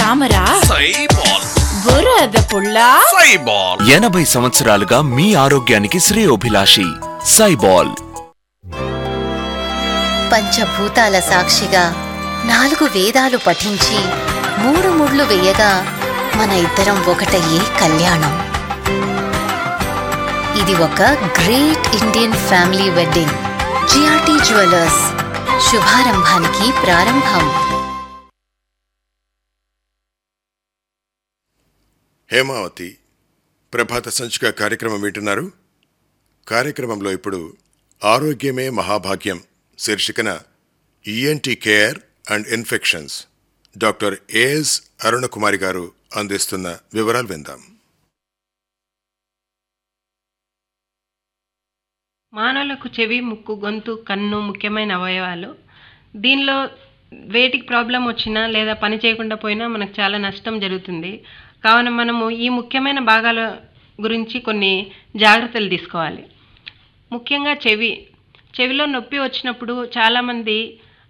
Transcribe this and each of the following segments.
తామరా సైబాల్ బురద పుల్ల సైబాల్ ఎనభై సంవత్సరాలుగా మీ ఆరోగ్యానికి శ్రేయోభిలాషి సైబాల్ పంచభూతాల సాక్షిగా నాలుగు వేదాలు పఠించి మూడు ముళ్ళు వేయగా మన ఇద్దరం ఒకటయ్యే కళ్యాణం ఇది ఒక great Indian family wedding GRT jewellers శుభారంభానికి ప్రారంభం హేమావతి ప్రభాత సంచిక కార్యక్రమం వింటున్నారు కార్యక్రమంలో ఇప్పుడు ఆరోగ్యమే మహాభాగ్యం శీర్షికన ENT care and infections doctor AS Arunakumari garu అందిస్తున్న వివరాలు విందాం మానవులకు చెవి ముక్కు గొంతు కన్ను ముఖ్యమైన అవయవాలు దీనిలో వేటికి ప్రాబ్లం వచ్చినా లేదా పని చేయకుండా పోయినా మనకు చాలా నష్టం జరుగుతుంది కావున మనము ఈ ముఖ్యమైన భాగాల గురించి కొన్ని జాగ్రత్తలు తీసుకోవాలి ముఖ్యంగా చెవి చెవిలో నొప్పి వచ్చినప్పుడు చాలామంది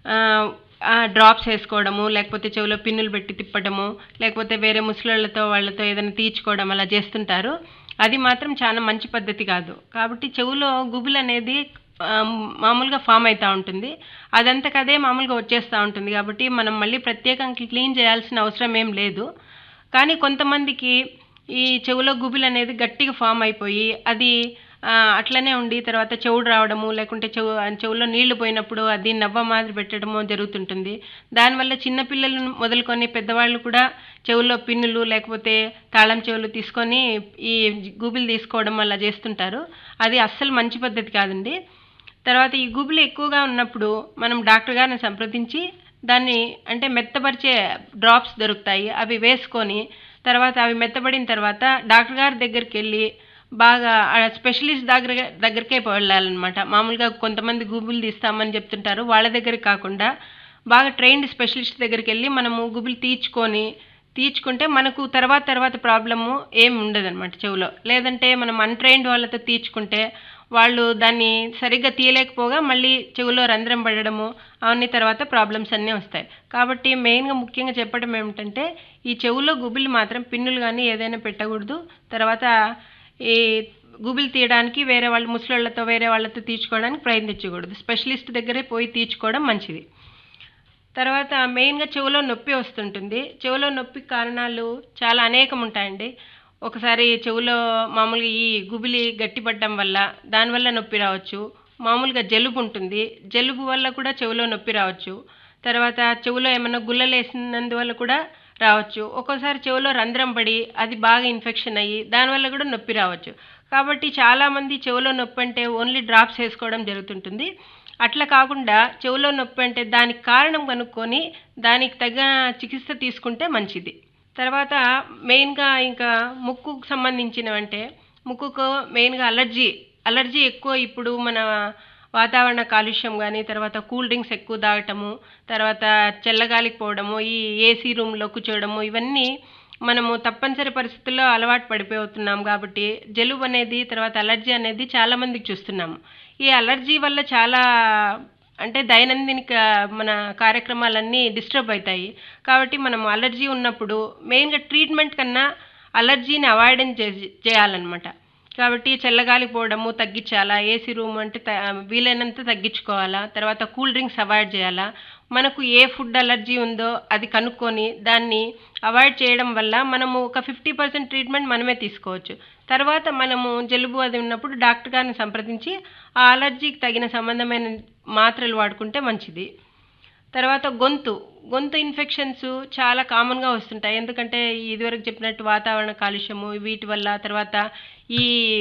డ్రాప్స్ వేసుకోవడము లేకపోతే చెవిలో పిన్నులు పెట్టి తిప్పడము లేకపోతే వేరే ముసలోళ్ళతో వాళ్ళతో ఏదైనా తీర్చుకోవడం అలా చేస్తుంటారు అది మాత్రం చాలా మంచి పద్ధతి కాదు కాబట్టి చెవిలో గుబులు అనేది ఆ, మామూలుగా ఫామ్ అవుతూ ఉంటుంది అదంతకదే మామూలుగా వచ్చేస్తూ ఉంటుంది కాబట్టి మనం మళ్ళీ ప్రత్యేకంగా క్లీన్ చేయాల్సిన అవసరం ఏం లేదు కానీ కొంతమందికి ఈ చెవులో గుబులు అనేది గట్టిగా ఫామ్ అయిపోయి అది ఆ, అట్లనే ఉండి తర్వాత చెవుడు రావడము లేకుంటే చెవు చెవులో నీళ్లు పోయినప్పుడు అది నవ్వ మాదిరి పెట్టడము జరుగుతుంటుంది దానివల్ల చిన్నపిల్లలు మొదలుకొని పెద్దవాళ్ళు కూడా చెవుల్లో పిన్నులు లేకపోతే తాళం చెవులు తీసుకొని ఈ గుబులు తీసుకోవడం అలా చేస్తుంటారు అది అస్సలు మంచి పద్ధతి కాదండి తర్వాత ఈ గుబులు ఎక్కువగా ఉన్నప్పుడు మనం డాక్టర్ గారిని సంప్రదించి దాన్ని అంటే మెత్తపరిచే డ్రాప్స్ దొరుకుతాయి అవి వేసుకొని తర్వాత అవి మెత్తబడిన తర్వాత డాక్టర్ గారి దగ్గరికి వెళ్ళి బాగా ఆ స్పెషలిస్ట్ దగ్గర దగ్గరికే వెళ్ళాలన్నమాట మామూలుగా కొంతమంది గుబులు తీస్తామని చెప్తుంటారు వాళ్ళ దగ్గరికి కాకుండా బాగా ట్రైన్డ్ స్పెషలిస్ట్ దగ్గరికి వెళ్ళి మనము గుబులు తీర్చుకొని తీర్చుకుంటే మనకు తర్వాత తర్వాత ప్రాబ్లము ఏమి ఉండదన్నమాట చెవులో లేదంటే మనం అన్ట్రైన్డ్ వాళ్ళతో తీర్చుకుంటే వాళ్ళు దాన్ని సరిగ్గా తీయలేకపోగా మళ్ళీ చెవులో రంధ్రం పడడము అవన్నీ తర్వాత ప్రాబ్లమ్స్ అన్నీ వస్తాయి కాబట్టి మెయిన్గా ముఖ్యంగా చెప్పడం ఏమిటంటే ఈ చెవులో గుబులు మాత్రం పిన్నులు కానీ ఏదైనా పెట్టకూడదు తర్వాత ఈ గుబులు తీయడానికి వేరే వాళ్ళు ముసలోళ్ళతో వేరే వాళ్ళతో తీర్చుకోవడానికి ప్రయత్నించకూడదు స్పెషలిస్ట్ దగ్గరే పోయి తీర్చుకోవడం మంచిది తర్వాత మెయిన్గా చెవిలో నొప్పి వస్తుంటుంది చెవిలో నొప్పి కారణాలు చాలా అనేకం ఉంటాయండి ఒకసారి చెవిలో మామూలుగా ఈ గుబిలి గట్టిపడడం వల్ల దానివల్ల నొప్పి రావచ్చు మామూలుగా జలుబు ఉంటుంది జలుబు వల్ల కూడా చెవిలో నొప్పి రావచ్చు తర్వాత చెవిలో ఏమైనా గుల్లలేసినందువల్ల కూడా రావచ్చు ఒక్కోసారి చెవిలో రంధ్రం పడి అది బాగా ఇన్ఫెక్షన్ అయ్యి దానివల్ల కూడా నొప్పి రావచ్చు కాబట్టి చాలామంది చెవిలో నొప్పి అంటే ఓన్లీ డ్రాప్స్ వేసుకోవడం జరుగుతుంటుంది అట్లా కాకుండా చెవిలో నొప్పి అంటే దానికి కారణం కనుక్కొని దానికి తగిన చికిత్స తీసుకుంటే మంచిది తర్వాత మెయిన్గా ఇంకా ముక్కుకు సంబంధించినవంటే ముక్కుకు మెయిన్గా అలర్జీ అలర్జీ ఎక్కువ ఇప్పుడు మన వాతావరణ కాలుష్యం కానీ తర్వాత కూల్ డ్రింక్స్ ఎక్కువ తాగటము తర్వాత చల్లగాలికి పోవడము ఈ ఏసీ రూమ్లో కూర్చోవడము ఇవన్నీ మనము తప్పనిసరి పరిస్థితుల్లో అలవాటు పడిపోతున్నాం కాబట్టి జలుబు అనేది తర్వాత అలర్జీ అనేది చాలా మందికి చూస్తున్నాము ఈ అలర్జీ వల్ల చాలా అంటే దైనందినిక మన కార్యక్రమాలన్నీ డిస్టర్బ్ అవుతాయి కాబట్టి మనం అలర్జీ ఉన్నప్పుడు మెయిన్గా ట్రీట్మెంట్ కన్నా అలర్జీని అవాయిడెన్స్ చేయాలన్నమాట కాబట్టి చల్లగాలి పోవడము తగ్గించాలా ఏసీ రూమ్ అంటే త- వీలైనంత తగ్గించుకోవాలా తర్వాత కూల్ డ్రింక్స్ అవాయిడ్ చేయాలా మనకు ఏ ఫుడ్ అలర్జీ ఉందో అది కనుక్కొని దాన్ని అవాయిడ్ చేయడం వల్ల మనము ఒక ఫిఫ్టీ పర్సెంట్ ట్రీట్మెంట్ మనమే తీసుకోవచ్చు తర్వాత మనము జలుబు అది ఉన్నప్పుడు డాక్టర్ గారిని సంప్రదించి ఆ అలర్జీకి తగిన సంబంధమైన మాత్రలు వాడుకుంటే మంచిది తర్వాత గొంతు గొంతు ఇన్ఫెక్షన్స్ చాలా కామన్గా వస్తుంటాయి ఎందుకంటే ఇదివరకు చెప్పినట్టు వాతావరణ కాలుష్యము వీటి వల్ల తర్వాత ఈ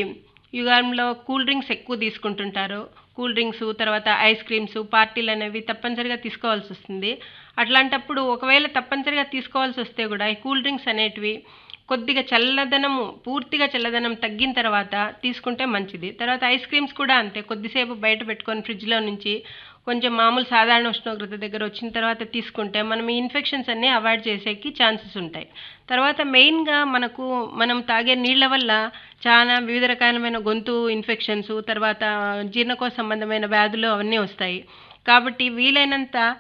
యుగంలో కూల్ డ్రింక్స్ ఎక్కువ తీసుకుంటుంటారు కూల్ డ్రింక్స్ తర్వాత ఐస్ క్రీమ్స్ పార్టీలు అనేవి తప్పనిసరిగా తీసుకోవాల్సి వస్తుంది అట్లాంటప్పుడు ఒకవేళ తప్పనిసరిగా తీసుకోవాల్సి వస్తే కూడా ఈ కూల్ డ్రింక్స్ అనేటివి కొద్దిగా చల్లదనము పూర్తిగా చల్లదనం తగ్గిన తర్వాత తీసుకుంటే మంచిది తర్వాత ఐస్ క్రీమ్స్ కూడా అంతే కొద్దిసేపు బయట పెట్టుకొని ఫ్రిడ్జ్లో నుంచి కొంచెం మామూలు సాధారణ ఉష్ణోగ్రత దగ్గర వచ్చిన తర్వాత తీసుకుంటే మనం ఈ ఇన్ఫెక్షన్స్ అన్నీ అవాయిడ్ చేసేకి ఛాన్సెస్ ఉంటాయి తర్వాత మెయిన్గా మనకు మనం తాగే నీళ్ళ వల్ల చాలా వివిధ రకాలమైన గొంతు ఇన్ఫెక్షన్స్ తర్వాత జీర్ణకోశ సంబంధమైన వ్యాధులు అవన్నీ వస్తాయి కాబట్టి వీలైనంత